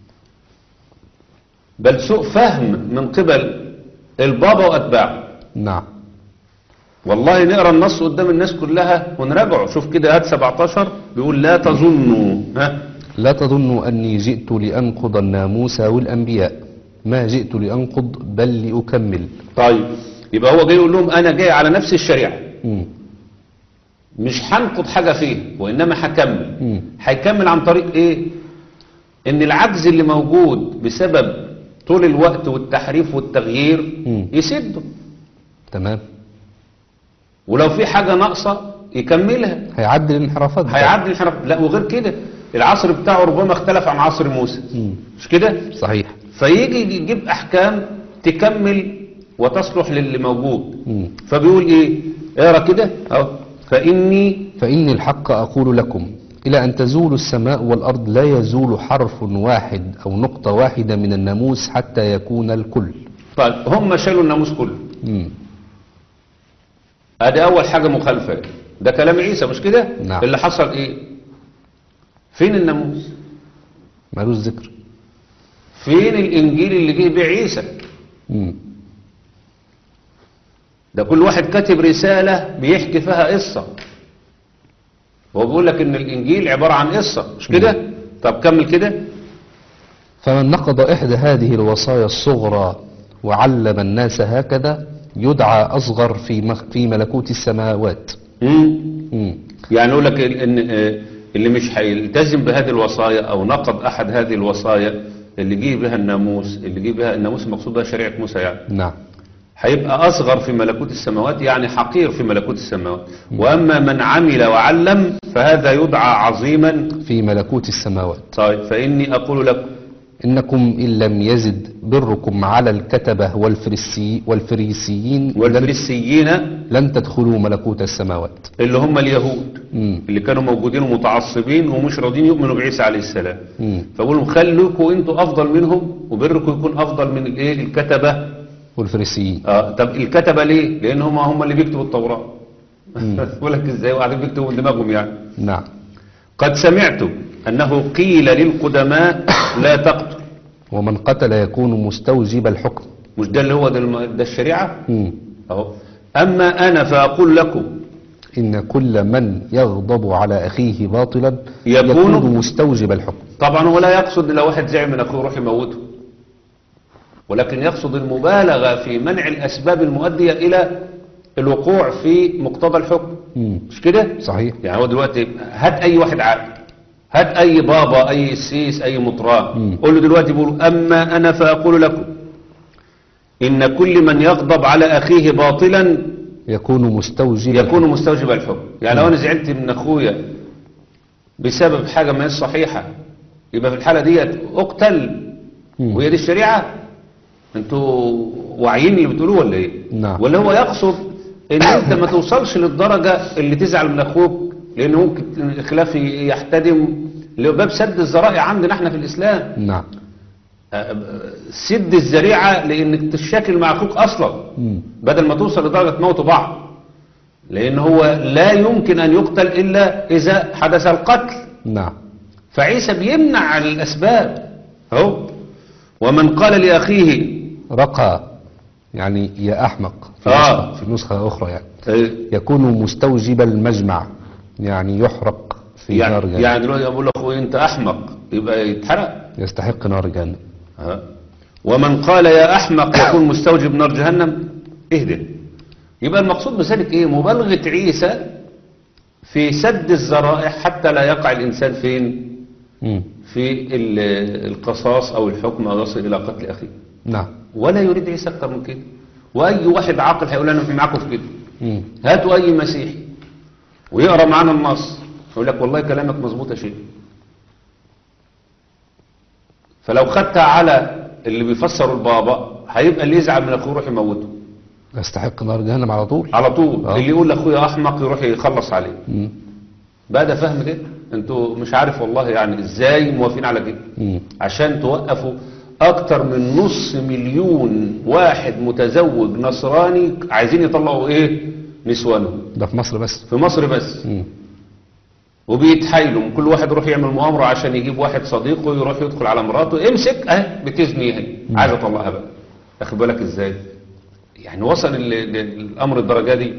بل سوء فهم من قبل البابا واتباعه نعم والله نقرا النص قدام الناس كلها ونراجعه شوف كده هات 17 بيقول لا تظنوا ها لا تظنوا أني جئت لأنقض الناموس والأنبياء ما جئت لأنقض بل لأكمل طيب يبقى هو جاي يقول لهم انا جاي على نفس الشريعه مم. مش هنقض حاجه فيه وانما هكمل مم. هيكمل عن طريق ايه ان العجز اللي موجود بسبب طول الوقت والتحريف والتغيير مم. يسده تمام ولو في حاجه ناقصه يكملها هيعدل الانحرافات بتاعته. هيعدي الانحراف لا وغير كده العصر بتاعه ربما اختلف عن عصر موسى مم. مش كده صحيح فيجي يجيب احكام تكمل وتصلح للي موجود مم. فبيقول ايه اقرا كده اهو فاني فإني الحق أقول لكم إلى أن تزول السماء والأرض لا يزول حرف واحد أو نقطة واحدة من الناموس حتى يكون الكل طيب هم شالوا الناموس كله مم. ادي اول حاجه مخالفه ده كلام عيسى مش كده نعم. اللي حصل ايه فين الناموس مالوش ذكر فين الانجيل اللي جه بيه عيسى مم. ده كل واحد كاتب رساله بيحكي فيها قصه هو بيقول لك ان الانجيل عباره عن قصه مش كده طب كمل كده فمن نقض إحدى هذه الوصايا الصغرى وعلم الناس هكذا يدعى أصغر في مخ- في ملكوت السماوات مم. مم. يعني يقول لك ال- ان آه، اللي مش هيلتزم بهذه الوصايا او نقض احد هذه الوصايا اللي جه بها الناموس اللي جه بها الناموس المقصود بها شريعه موسى يعني نعم هيبقى اصغر في ملكوت السماوات يعني حقير في ملكوت السماوات واما من عمل وعلم فهذا يدعى عظيما في ملكوت السماوات طيب فاني اقول لكم إنكم إن لم يزد بركم على الكتبة والفريسي والفريسيين لن, والفريسيين لن تدخلوا ملكوت السماوات اللي هم اليهود مم. اللي كانوا موجودين ومتعصبين ومش راضيين يؤمنوا بعيسى عليه السلام مم. فبقول لهم خلوكوا انتوا افضل منهم وبركم يكون افضل من الايه الكتبه والفريسيين اه طب الكتبه ليه لان هم هم اللي بيكتبوا التوراه بقول لك ازاي وقاعدين بيكتبوا من دماغهم يعني نعم قد سمعت انه قيل للقدماء لا تقتل ومن قتل يكون مستوجب الحكم مش ده اللي هو ده, الم... ده الشريعة مم. اهو اما انا فاقول لكم إن كل من يغضب على أخيه باطلا يكون- يكون مستوجب الحكم طبعا هو لا يقصد لو واحد زعل من اخوه يروح يموته ولكن يقصد المبالغة في منع الاسباب المؤدية الى الوقوع في مقتضى الحكم مم. مش كده صحيح يعني هو دلوقتي هات اي واحد عاقل هات اي بابا اي سيس اي مطران مم. قول له دلوقتي بيقول اما انا فاقول لكم ان كل من يغضب على اخيه باطلا يكون مستوجب يكون مستوجب الحكم يعني لو انا زعلت من اخويا بسبب حاجه ما هي صحيحه يبقى في الحاله ديت اقتل مم. وهي دي الشريعه انتوا واعيين اللي بتقولوه ولا ايه نعم. ولا هو يقصد ان انت ما توصلش للدرجه اللي تزعل من اخوك لان ممكن الخلاف يحتدم لباب سد الذرائع عندنا احنا في الاسلام نعم سد الذريعه لانك تشاكل مع اخوك اصلا مم. بدل ما توصل لدرجة موت بعض لأن هو لا يمكن أن يقتل إلا إذا حدث القتل نعم فعيسى بيمنع الأسباب أهو ومن قال لأخيه رقى يعني يا أحمق في, آه. نسخة, في نسخة أخرى يعني آه، يكون مستوجب المجمع يعني يحرق في نار يعني, جهنم يعني دلوقتي أقول لأخوي أنت أحمق يبقى يتحرق يستحق نار جهنم ها. ومن قال يا أحمق يكون مستوجب نار جهنم اهدى يبقى المقصود بذلك إيه مبالغة عيسى في سد الذرائع حتى لا يقع الإنسان فين مم. في ال- القصاص أو الحكم أو يصل إلى قتل أخيه نعم ولا يريد عيسى أكتر من كده وأي واحد عاقل هيقول أنا في معاكم في كده مم. هاتوا أي مسيحي ويقرأ معانا النص يقول لك والله كلامك مظبوط يا شيخ فلو خدتها على اللي بيفسروا البابا هيبقى اللي يزعل من أخوه يروح يموته يستحق نار جهنم على طول على طول آه. اللي يقول لأخويا أحمق يروح يخلص عليه مم. بقى ده فهم كده انتوا مش عارف والله يعني ازاي موافقين على كده مم. عشان توقفوا اكتر من نص مليون واحد متزوج نصراني عايزين يطلعوا ايه نسوانهم ده في مصر بس في مصر بس مم. وبيتحايلوا كل واحد يروح يعمل مؤامرة عشان يجيب واحد صديقه يروح يدخل على مراته امسك اهي بتزني اهي عايز اطلقها بقى اخد بالك ازاي يعني وصل ال- ال- الامر الدرجة دي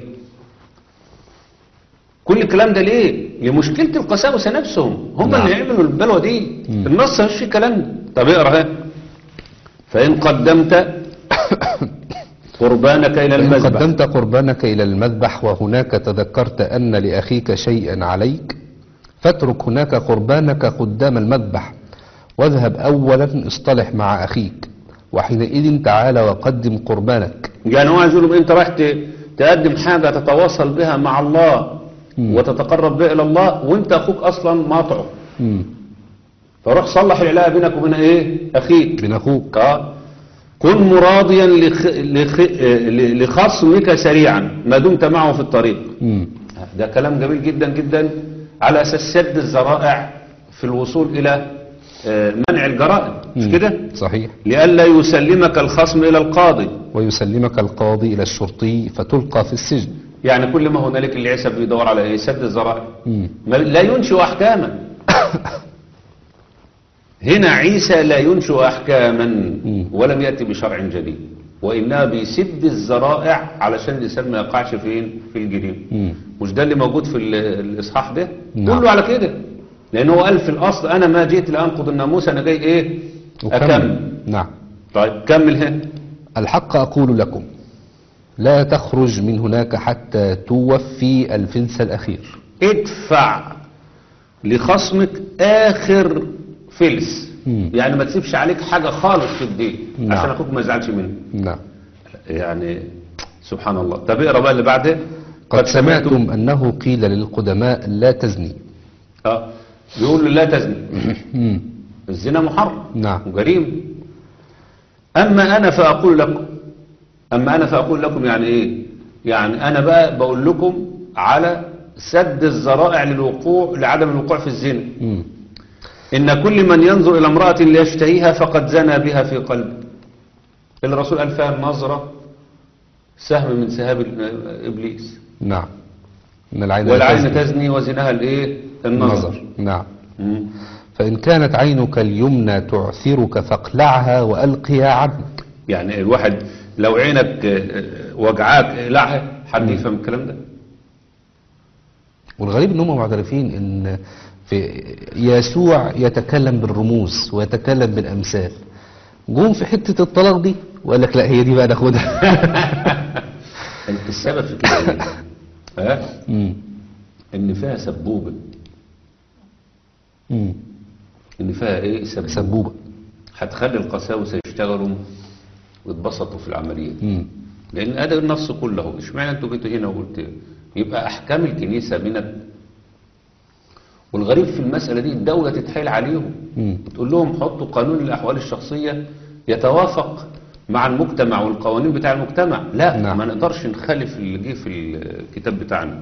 كل الكلام ده ليه لمشكلة القساوسة نفسهم هم نعم. اللي يعملوا البلوى دي النص مش في الكلام ده طب اقرا اهي فإن قدمت قربانك إلى فإن المذبح قدمت قربانك إلى المذبح وهناك تذكرت أن لأخيك شيئا عليك فاترك هناك قربانك قدام المذبح واذهب أولا اصطلح مع أخيك وحينئذ تعال وقدم قربانك يعني هو عايز يقول لهم انت رايح ت- تقدم حاجة تتواصل بها مع الله مم. وتتقرب بها الى الله وانت اخوك اصلا ماطعه مم. فروح صلح العلاقة بينك وبين ايه اخيك بين أخوك اه كن مراضيا لخ... لخ... آه، ل- لخصمك سريعا ما دمت معه في الطريق مم. ده كلام جميل جدا جدا على اساس سد الذرائع في الوصول الى آه، منع الجرائم مش مم. كده صحيح لئلا يسلمك الخصم الى القاضي ويسلمك القاضي إلى الشرطي فتلقى في السجن يعني كل ما هنالك اللي عيسى بيدور على ايه سد الذرائع مم. ما- لا ينشئ احكاما هنا عيسى لا ينشئ احكاما مم. ولم ياتي بشرع جديد وانما بيسد الذرائع علشان الانسان ما يقعش فين في الجريمه مم. مش ده اللي موجود في ال- الاصحاح ده نعم. كله على كده لان هو قال في الاصل انا ما جئت لانقض الناموس انا جاي ايه اكمل نعم طيب كمل هنا الحق أقول لكم لا تخرج من هناك حتى توفي الفلس الأخير ادفع لخصمك اخر فلس مم. يعني ما تسيبش عليك حاجة خالص في الدين نعم. عشان اخوك ما يزعلش منك نعم يعني سبحان الله طب اقرا بقى اللي بعده قد سمعتم أنه قيل للقدماء لا تزني اه بيقول له لا تزني مم. الزنا محرم نعم. وجريم اما انا فاقول لكم اما انا فاقول لكم يعني ايه يعني انا بقى بقول لكم على سد الذرائع للوقوع لعدم الوقوع في الزنا مم. إن كل من ينظر إلى امرأة ليشتهيها فقد زنى بها في قلبه الرسول قال فيها النظرة سهم من سهام ال- إبليس نعم إن العين لا والعين تزني. تزني وزنها الإيه النظر النظر نعم مم. فإن كانت عينك اليمنى تعثرك فاقلعها وألقها عنك يعني الواحد لو عينك آه، وجعاك اقلعها حد يفهم الكلام ده والغريب ان هم معترفين ان في يسوع يتكلم بالرموز ويتكلم بالامثال جم في حته الطلاق دي وقال لك لا هي دي بقى ناخدها السبب في كده ايه ها مم. ان فيها سبوبه مم. ان فيها ايه سبوبه, سبوبه هتخلي القساوسه يشتغلوا ويتبسطوا في العمليه دي مم. لان ادى النص كله اشمعنى انتوا جيتوا هنا وقلت يبقى احكام الكنيسه من والغريب في المساله دي الدوله تتحايل عليهم مم. تقول لهم حطوا قانون الاحوال الشخصيه يتوافق مع المجتمع والقوانين بتاع المجتمع لا نعم. ما نقدرش نخالف اللي جه في الكتاب بتاعنا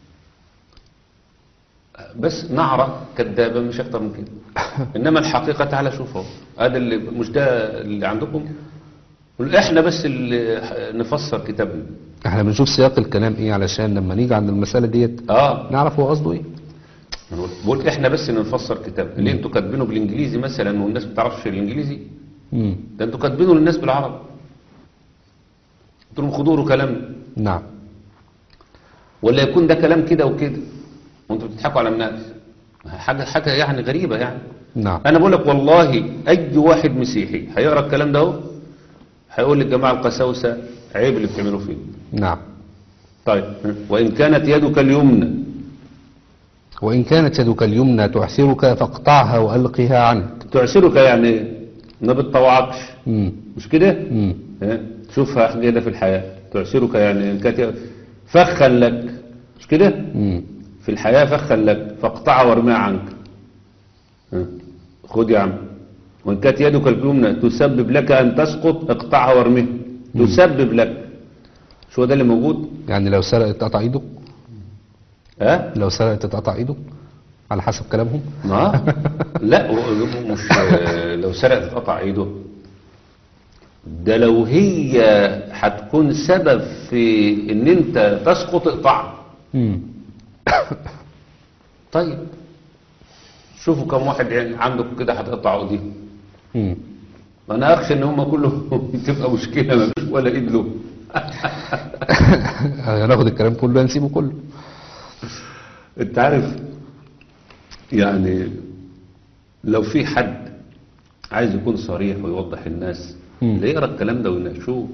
بس نعرة كدابة مش أكتر من كده إنما الحقيقة تعالى شوفوا هذا اللي مش ده اللي عندكم قل إحنا بس اللي نفسر كتابنا احنا بنشوف سياق الكلام ايه علشان لما نيجي عند المساله ديت آه نعرف هو قصده ايه أنا بقول إحنا بس اللي نفسر كتابنا اللي أنتوا كاتبينه بالإنجليزي مثلا والناس ما بتعرفش الإنجليزي مم. ده أنتوا كاتبينه للناس بالعربي قلت لهم خدوا له كلامنا نعم ولا يكون ده كلام كده وكده وانتوا بتضحكوا على الناس حاجة حاجة يعني غريبة يعني نعم انا بقول لك والله اي واحد مسيحي هيقرا الكلام ده اهو هيقول للجماعه القساوسه عيب اللي بتعملوه فيه نعم طيب وان كانت يدك اليمنى وإن كانت يدك اليمنى تعثرك فاقطعها وألقها عنك تعسرك يعني إيه؟ ما بتطوعكش مم. مش كده مم. ها؟ شوفها كده في الحياه تعسرك يعني إن كانت فخا لك مش كده مم. في الحياه فخا لك فاقطعها وارميها عنك ها؟ خد يا عم وان كانت يدك اليمنى تسبب لك ان تسقط اقطعها وارميها تسبب لك شو ده اللي موجود يعني لو سرقت تقطع ايده ها لو سرقت تقطع ايده على حسب كلامهم ما لا و- مش آه، لو سرقت تقطع ايده ده لو هي هتكون سبب في ان انت تسقط اقطعها مم. طيب شوفوا كم واحد يعني عندكم كده هتقطع ايديهم مم. انا اخشى ان هم كلهم تبقى مشكله ما فيش ولا ايد له هناخد الكلام كله هنسيبه كله انت عارف يعني لو في حد عايز يكون صريح ويوضح الناس مم. لا يقرا الكلام ده ويناقشوه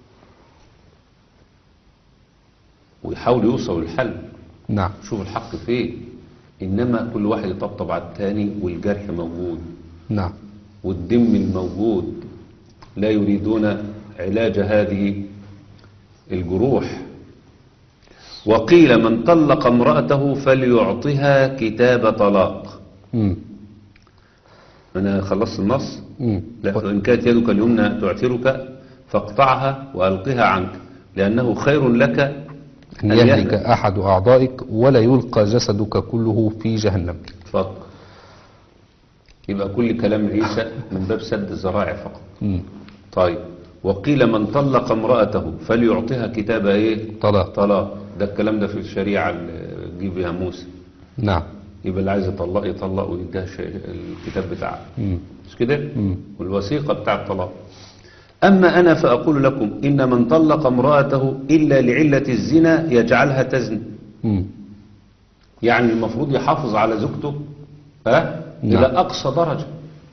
ويحاول يوصل للحل نعم شوف الحق فين انما كل واحد يطبطب على التاني والجرح موجود نعم والدم الموجود لا يريدون علاج هذه الجروح وقيل من طلق امرأته فليعطها كتاب طلاق مم. أنا خلصت النص مم. لا وإن كانت يدك اليمنى تعثرك فاقطعها وألقها عنك لأنه خير لك أن يهلك أحد أعضائك ولا يلقى جسدك كله في جهنم اتفضل يبقى كل كلام عيسى من باب سد الذرائع فقط مم. طيب وقيل من طلق امرأته فليعطيها كتاب ايه طلاق طلاق ده الكلام ده في الشريعة اللي جه بها موسى نعم يبقى اللي عايز يطلق يطلق ويديها الش- الكتاب بتاعه مم. مش كده مم. والوثيقة بتاع الطلاق أما أنا فأقول لكم إن من طلق امرأته إلا لعلة الزنا يجعلها تزني مم. يعني المفروض يحافظ على زوجته ها نعم. إلى أقصى درجة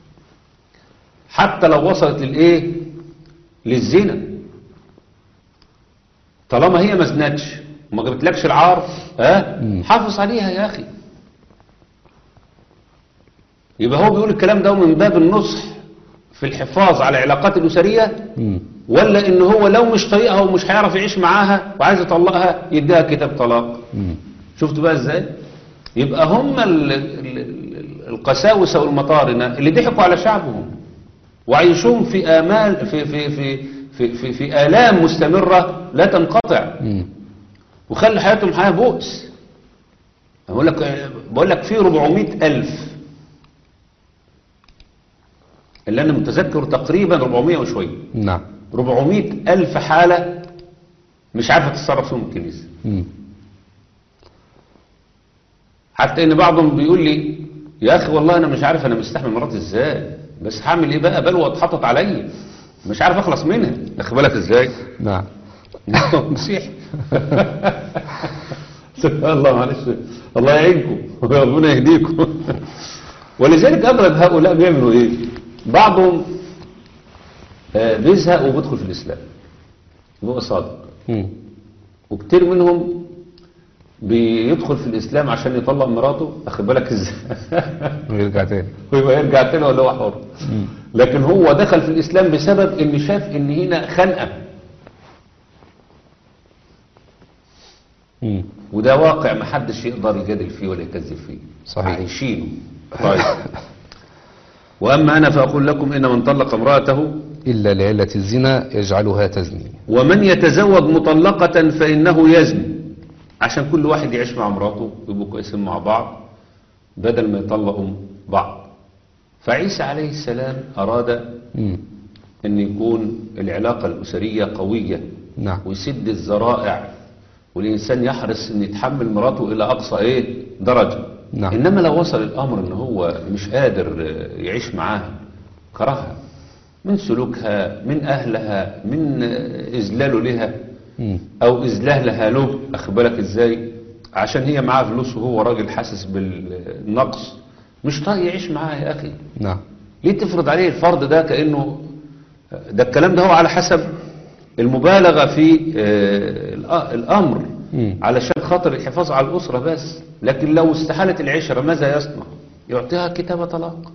حتى لو وصلت للإيه للزنا طالما هي ما زنتش وما جابتلكش العار ها مم. حافظ عليها يا أخي يبقى هو بيقول الكلام ده من باب النصح في الحفاظ على العلاقات الأسرية مم. ولا ان هو لو مش طايقها ومش هيعرف يعيش معاها وعايز يطلقها يديها كتاب طلاق مم. شفتوا بقى ازاي يبقى هم ال- ال- ال- القساوسه والمطارنه اللي ضحكوا على شعبهم وعيشوهم في امال في في في في في, في الام مستمره لا تنقطع مم. وخلي حياتهم حياه بؤس بقول لك بقول لك في 400 الف اللي انا متذكر تقريبا 400 وشويه نعم 400 ألف حالة مش عارفة تتصرف فيهم الكنيسة مم. حتى إن بعضهم بيقول لي يا اخي والله انا مش عارف انا مستحمل مراتي ازاي بس هعمل ايه بقى بلوى اتحطت عليا مش عارف اخلص منها اخد بالك ازاي نعم مسيحي سبحان الله معلش الله يعينكم ربنا يهديكم ولذلك اغلب هؤلاء بيعملوا ايه بعضهم آه، بيزهق وبيدخل في الاسلام بيبقى صادق مم. وكتير منهم بيدخل في الاسلام عشان يطلق مراته اخد بالك ازاي ويرجع تاني ويبقى يرجع تاني ولا هو حر لكن هو دخل في الاسلام بسبب ان شاف ان هنا خنقه مم. وده واقع ما حدش يقدر يجادل فيه ولا يكذب فيه صحيح. عايشينه طيب واما انا فاقول لكم ان من طلق امراته إلا لعلة الزنا يجعلها تزني ومن يتزوج مطلقة فإنه يزني عشان كل واحد يعيش مع مراته يبقوا كويسين مع بعض بدل ما يطلقوا بعض فعيسى عليه السلام أراد مم. أن يكون العلاقة الأسرية قوية نعم ويسد الذرائع والإنسان يحرص أن يتحمل مراته إلى أقصى إيه درجة نعم. إنما لو وصل الأمر أن هو مش قادر آه، يعيش معاها كرهها من سلوكها من أهلها من آه، إذلاله لها مم. أو إذلالها له أخد بالك إزاي عشان هي معاها فلوس وهو راجل حاسس بالنقص مش طايق يعيش معاها يا أخي نعم ليه تفرض عليه الفرض ده كأنه ده الكلام ده هو على حسب المبالغة في آه، الأ- الأمر مم. علشان خاطر الحفاظ على الأسرة بس لكن لو استحالت العشرة ماذا يصنع يعطيها كتابة طلاق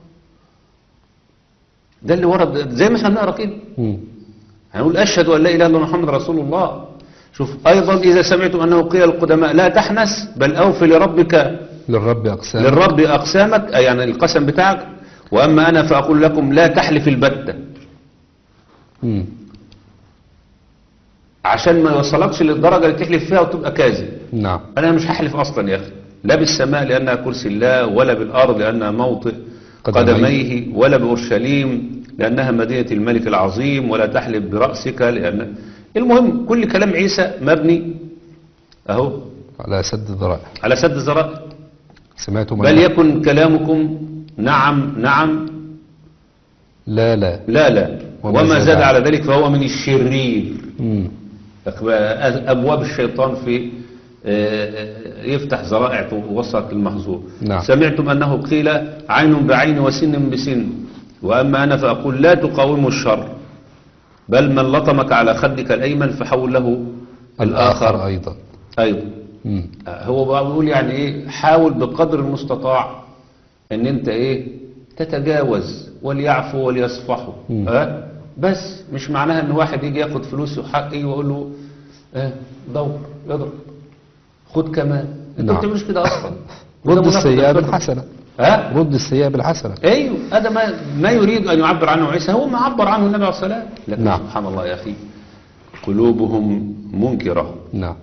ده اللي ورد زي ما احنا بنقرا كده مم. هنقول أشهد أن لا إله إلا الله محمد رسول الله شوف أيضا إذا سمعتم أنه قيل القدماء لا تحنس بل أوفي لربك للرب أقسام للرب أقسامك أي يعني القسم بتاعك وأما أنا فأقول لكم لا تحلف البتة مم. عشان ما يوصلكش للدرجة اللي تحلف فيها وتبقى كاذب نعم أنا مش هحلف أصلا يا أخي لا بالسماء لأنها كرسي الله ولا بالأرض لأنها موطئ قدميه. قدميه ولا بأورشليم لأنها مدينة الملك العظيم ولا تحلف برأسك لأن المهم كل كلام عيسى مبني أهو على سد الذرائع على سد الذرائع سمعتم بل أن- يكن كلامكم نعم نعم لا لا لا لا وما وما زاد زاد على- على ذلك فهو من الشرير مم. أبواب الشيطان في آه، يفتح ذرائع توصلك للمحظور نعم. سمعتم أنه قيل عين بعين وسن بسن وأما أنا فأقول لا تقاوموا الشر بل من لطمك على خدك الأيمن فحول له الآخر الآخر أيضا أيضا مم. هو بقى بيقول يعني ايه حاول بقدر المستطاع ان انت ايه تتجاوز وليعفوا وليصفحوا مم. ها بس مش معناها ان واحد يجي ياخد فلوسي وحقي ويقول له اه دور اضرب خد كمان انت ما نعم. بتعملش كده اصلا وده رد منافق السيئة الفطرة. بالحسنة ها رد السيئة بالحسنة ايوه هذا ما ما يريد ان يعبر عنه عيسى هو ما عبر عنه النبي عليه الصلاه والسلام لكن نعم. سبحان الله يا اخي قلوبهم منكره نعم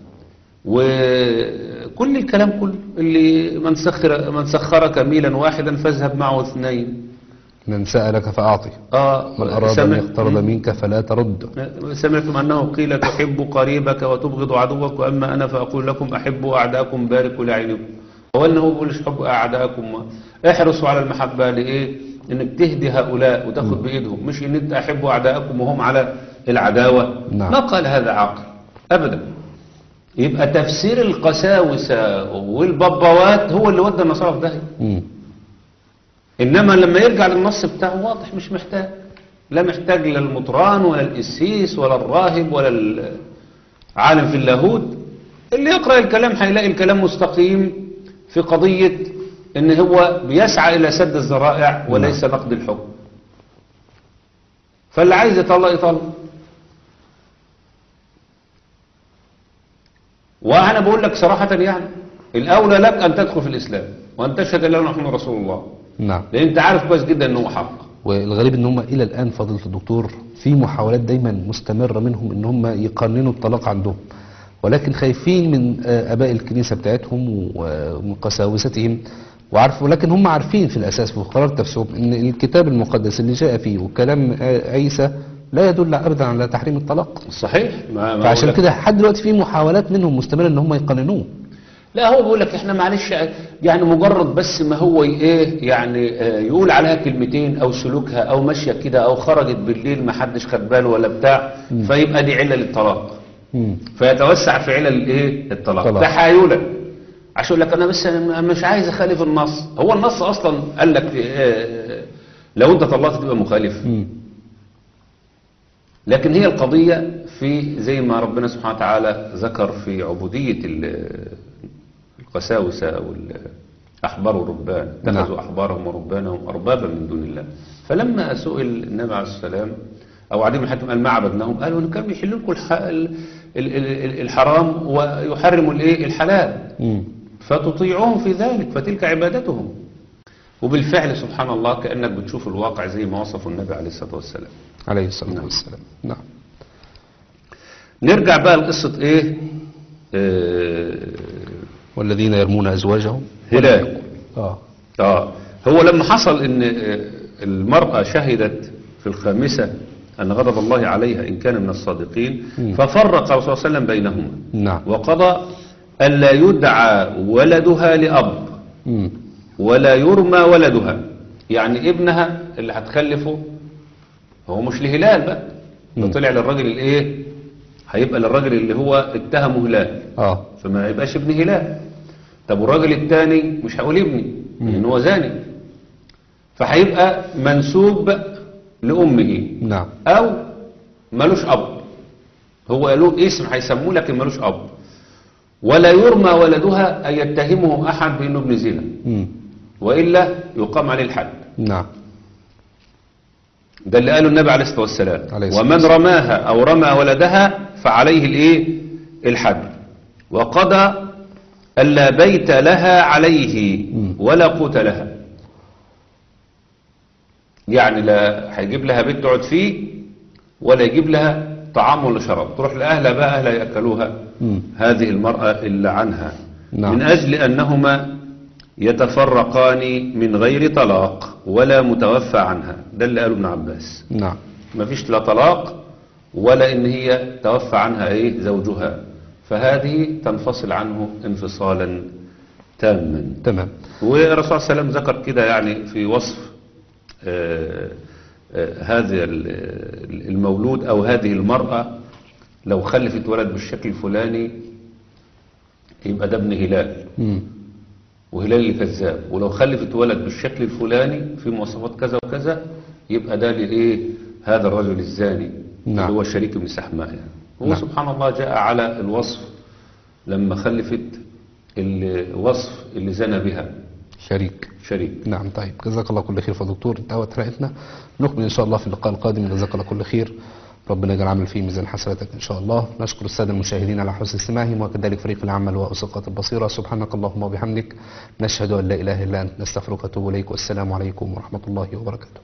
وكل الكلام كله اللي من سخر من سخرك ميلا واحدا فاذهب معه اثنين من سألك فأعطي اه من أراد أن سمع- يقترض منك فلا ترد سمعتم أنه قيل تحب قريبك وتبغض عدوك وأما أنا فأقول لكم أحبوا أعداءكم باركوا لعينكم هو أنه بيقولش حبوا أعداءكم احرصوا على المحبة لإيه إنك تهدي هؤلاء وتاخد بإيدهم مش إن أنت أحبوا أعداءكم وهم على العداوة نعم. ما قال هذا عاقل أبدا يبقى تفسير القساوسة والببوات هو اللي ودى النصارى في داهية مم. إنما لما يرجع للنص بتاعه واضح مش محتاج لا محتاج لا المطران ولا القسيس ولا الراهب ولا العالم في اللاهوت اللي يقرأ الكلام هيلاقي الكلام مستقيم في قضية ان هو بيسعى الى سد الذرائع وليس نقد الحكم فاللي عايز يطلق يطلق وانا بقول لك صراحة يعني الاولى لك ان تدخل في الاسلام وان تشهد ان لا اله الا الله رسول الله نعم لان انت عارف كويس جدا ان هو حق والغريب ان هم الى الان فضيله الدكتور في محاولات دايما مستمره منهم ان هم يقننوا الطلاق عندهم ولكن خايفين من آه، اباء الكنيسه بتاعتهم و- ومن قساوستهم وعارف ولكن هم عارفين في الاساس في قرار تفسيرهم ان الكتاب المقدس اللي جاء فيه وكلام آه، عيسى لا يدل ابدا على تحريم الطلاق صحيح ما ما فعشان بقول لك- كده لحد دلوقتي في محاولات منهم مستمره ان هم يقننوه لا هو بيقول لك احنا معلش يعني مجرد بس ما هو ي- ايه يعني آه، يقول عليها كلمتين او سلوكها او ماشيه كده او خرجت بالليل ما حدش خد باله ولا بتاع فيبقى دي عله للطلاق مم. فيتوسع في علل الايه الطلاق طلاق. تحايلا عشان يقول لك انا بس أنا مش عايز اخالف النص هو النص اصلا قال لك آه، لو انت طلقت تبقى مخالف مم. لكن هي القضية في زي ما ربنا سبحانه وتعالى ذكر في عبودية ال- القساوسة أو الأحبار والرهبان اتخذوا نعم. أحبارهم ورهبانهم أربابا من دون الله فلما سئل النبي عليه السلام أو عدي بن حاتم قال ما عبدناهم قالوا إن كانوا بيحلوا لكم الح- ال- ال- ال- الحرام ويحرموا الإيه الحلال مم. فتطيعهم في ذلك فتلك عبادتهم وبالفعل سبحان الله كأنك بتشوف الواقع زي ما وصفه النبي عليه الصلاة والسلام عليه الصلاة والسلام نعم نرجع بقى لقصة ايه آه والذين يرمون أزواجهم هلال اه اه هو لما حصل ان آه، المرأة شهدت في الخامسة أن غضب الله عليها إن كان من الصادقين مم. ففرق الرسول صلى الله عليه وسلم بينهما نعم وقضى ألا يدعى ولدها لأب مم. ولا يرمى ولدها يعني ابنها اللي هتخلفه هو مش لهلال بقى ده مم. طلع للراجل الايه هيبقى للراجل اللي هو اتهمه هلال اه فما يبقاش ابن هلال طب والراجل الثاني مش هقول ابني لان هو زاني فهيبقى منسوب لامه نعم او ملوش اب هو له اسم هيسموه لكن ملوش اب ولا يرمى ولدها ان يتهمه احد بانه ابن زنا مم. والا يقام عليه الحد نعم ده اللي قاله النبي عليه الصلاه والسلام عليه الصلاة ومن رماها او رمى ولدها فعليه الايه الحد وقضى الا بيت لها عليه مم. ولا قوت لها يعني لا هيجيب لها بيت تقعد فيه ولا يجيب لها طعام ولا شراب تروح لاهلها بقى اهلها ياكلوها مم. هذه المراه الا عنها نعم. من اجل انهما يتفرقان من غير طلاق ولا متوفى عنها ده اللي قاله ابن عباس نعم ما فيش لا طلاق ولا ان هي توفى عنها ايه زوجها فهذه تنفصل عنه انفصالا تاما تمام والرسول صلى الله عليه وسلم ذكر كده يعني في وصف آه، آه، هذا ال- المولود او هذه المرأة لو خلفت ولد بالشكل الفلاني يبقى ده ابن هلال مم. وهلال اللي كذاب ولو خلفت ولد بالشكل الفلاني في مواصفات كذا وكذا يبقى ده لايه هذا الرجل الزاني نعم. اللي هو الشريك بن سحماء يعني هو نعم. سبحان الله جاء على الوصف لما خلفت الوصف اللي زنى بها شريك شريك نعم طيب جزاك الله كل خير يا دكتور انتهت حلقتنا نكمل ان شاء الله في اللقاء القادم جزاك الله كل خير ربنا يجعل عمل فيه ميزان حسناتك ان شاء الله نشكر الساده المشاهدين على حسن استماعهم وكذلك فريق العمل واسقاط البصيره سبحانك اللهم وبحمدك نشهد ان لا اله الا انت نستغفرك ونتوب اليك والسلام عليكم ورحمه الله وبركاته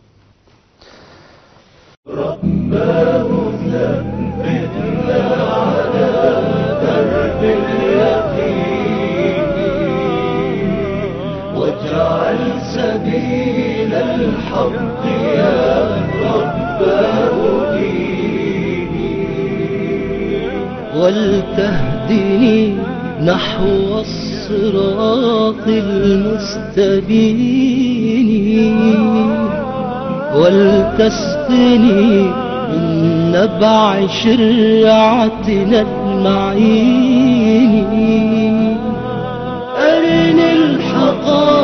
واجعل سبيل الحق يا رب هديني ولتهدني نحو الصراط المستبين ولتسقني من نبع شرعتنا المعين أرني الحقائق